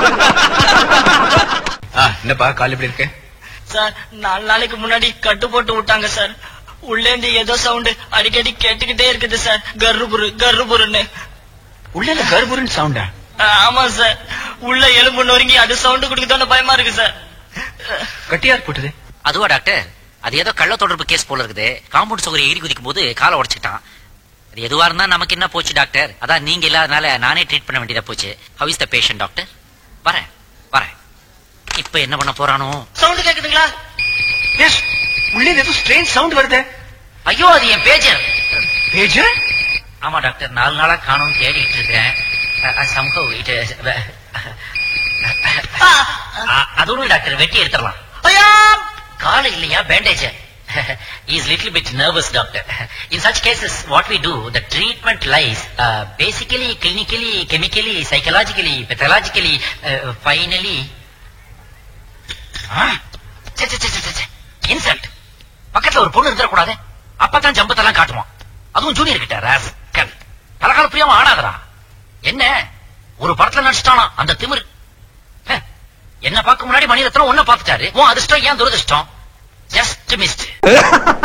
ஆ, என்னப்பா கால் எப்படி இருக்கு சார் நாலு நாளைக்கு முன்னாடி கட்டு போட்டு விட்டாங்க சார் உள்ளேந்து ஏதோ சவுண்ட் அடிக்கடி கேட்டுக்கிட்டே இருக்குது சார் கர்ருபுரு கர்ருபுருன்னு உள்ள கர்பூரன் சவுண்டா ஆமா சார் உள்ள எலும்பு நொறுங்கி அது சவுண்ட் கொடுக்குதோன்னு பயமா இருக்கு சார் கட்டியார் போட்டது அதுவா டாக்டர் அது ஏதோ கள்ள தொடர்பு கேஸ் போல இருக்குது காம்பவுண்ட் சுவரை ஏறி குதிக்கும் போது காலை உடைச்சிட்டான் அது எதுவா இருந்தா நமக்கு என்ன போச்சு டாக்டர் அதான் நீங்க இல்லாதனால நானே ட்ரீட் பண்ண வேண்டியதா போச்சு how is the patient doctor வரேன் வரேன் இப்ப என்ன பண்ண போறானோ சவுண்ட் கேக்குதுங்களா எஸ் உள்ளே ஏதோ ஸ்ட்ரேஞ்ச் சவுண்ட் வருது ஐயோ அது என் பேஜர் பேஜர் ஆமா டாக்டர் நாலு நாளா காணும் தேடிட்டு இருக்கிறேன் சம்பவ் இட் அதோட டாக்டர் வெட்டி எடுத்துடலாம் ஐயா கால இல்லையா bandage is little bit nervous doctor in such cases what we do the treatment lies basically clinically chemically psychologically pathologically finally insult பக்கத்துல ஒரு பொண்ணு இருந்துடக்கூடாது அப்பதான் ஜம்பத்தெல்லாம் காட்டுவான் அதுவும் ஜூனியர் கிட்ட ராஸ்கல் கலகால புரியாம ஆடாதடா என்ன ஒரு படத்துல நடிச்சிட்டானா அந்த திமிரு ஹே, என்ன பார்க்க முன்னாடி மணிரத்னம் ஒன்ன பார்த்துட்டாரு உன் அதிர்ஷ்டம் ஏன் துரதிர்ஷ்டம் ஜஸ்ட் மிஸ்ட்